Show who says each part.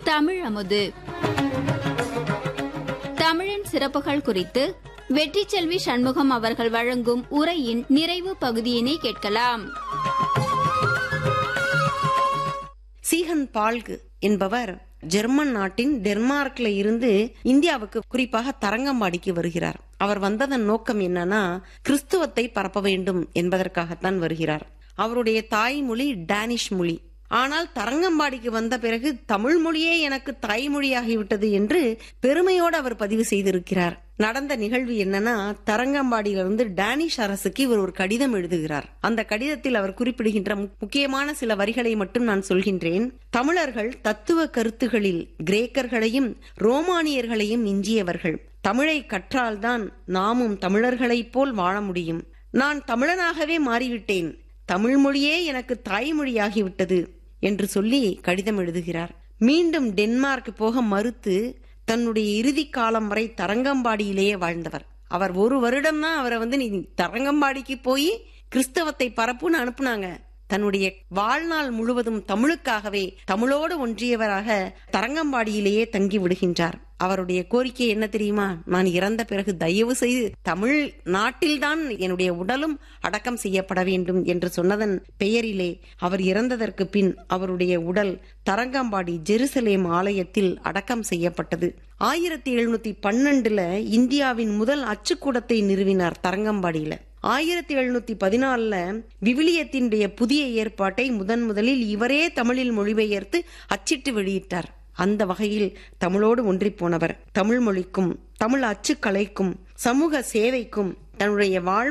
Speaker 1: தமிழ் அமுது தமிழின் சிறப்புகள் குறித்து வெற்றிச்செல்வி சண்முகம் அவர்கள் வழங்கும் உரையின் நிறைவு பகுதியினை கேட்கலாம்
Speaker 2: சீகன் பால்கு என்பவர் ஜெர்மன் நாட்டின் டென்மார்க்ல இருந்து இந்தியாவுக்கு குறிப்பாக தரங்கம்பாடிக்கு வருகிறார் அவர் வந்ததன் நோக்கம் என்னன்னா கிறிஸ்துவத்தை பரப்ப வேண்டும் என்பதற்காகத்தான் வருகிறார் அவருடைய தாய்மொழி டேனிஷ் மொழி ஆனால் தரங்கம்பாடிக்கு வந்த பிறகு தமிழ் மொழியே எனக்கு தாய்மொழியாகிவிட்டது என்று பெருமையோடு அவர் பதிவு செய்திருக்கிறார் நடந்த நிகழ்வு என்னன்னா தரங்கம்பாடியிலிருந்து டேனிஷ் அரசுக்கு இவர் ஒரு கடிதம் எழுதுகிறார் அந்த கடிதத்தில் அவர் குறிப்பிடுகின்ற முக்கியமான சில வரிகளை மட்டும் நான் சொல்கின்றேன் தமிழர்கள் தத்துவ கருத்துகளில் கிரேக்கர்களையும் ரோமானியர்களையும் மிஞ்சியவர்கள் தமிழை கற்றால்தான் நாமும் தமிழர்களைப் போல் வாழ முடியும் நான் தமிழனாகவே மாறிவிட்டேன் தமிழ் மொழியே எனக்கு தாய்மொழியாகிவிட்டது என்று சொல்லி கடிதம் எழுதுகிறார் மீண்டும் டென்மார்க் போக மறுத்து தன்னுடைய இறுதி காலம் வரை தரங்கம்பாடியிலேயே வாழ்ந்தவர் அவர் ஒரு வருடம் தான் அவரை வந்து நீ தரங்கம்பாடிக்கு போய் கிறிஸ்தவத்தை பரப்புன்னு அனுப்புனாங்க தன்னுடைய வாழ்நாள் முழுவதும் தமிழுக்காகவே தமிழோடு ஒன்றியவராக தரங்கம்பாடியிலேயே தங்கி விடுகின்றார் அவருடைய கோரிக்கை என்ன தெரியுமா நான் இறந்த பிறகு தயவு செய்து தமிழ் நாட்டில்தான் என்னுடைய உடலும் அடக்கம் செய்யப்பட வேண்டும் என்று சொன்னதன் பெயரிலே அவர் இறந்ததற்கு பின் அவருடைய உடல் தரங்கம்பாடி ஜெருசலேம் ஆலயத்தில் அடக்கம் செய்யப்பட்டது ஆயிரத்தி எழுநூத்தி பன்னெண்டுல இந்தியாவின் முதல் அச்சுக்கூடத்தை நிறுவினார் தரங்கம்பாடியில ஆயிரத்தி எழுநூத்தி பதினாலுல விவிலியத்தினுடைய புதிய ஏற்பாட்டை முதன் முதலில் இவரே தமிழில் மொழிபெயர்த்து அச்சிட்டு வெளியிட்டார் அந்த வகையில் தமிழோடு ஒன்றி போனவர் தமிழ் மொழிக்கும் தமிழ் அச்சுக்கலைக்கும் சமூக சேவைக்கும் தன்னுடைய வாழ்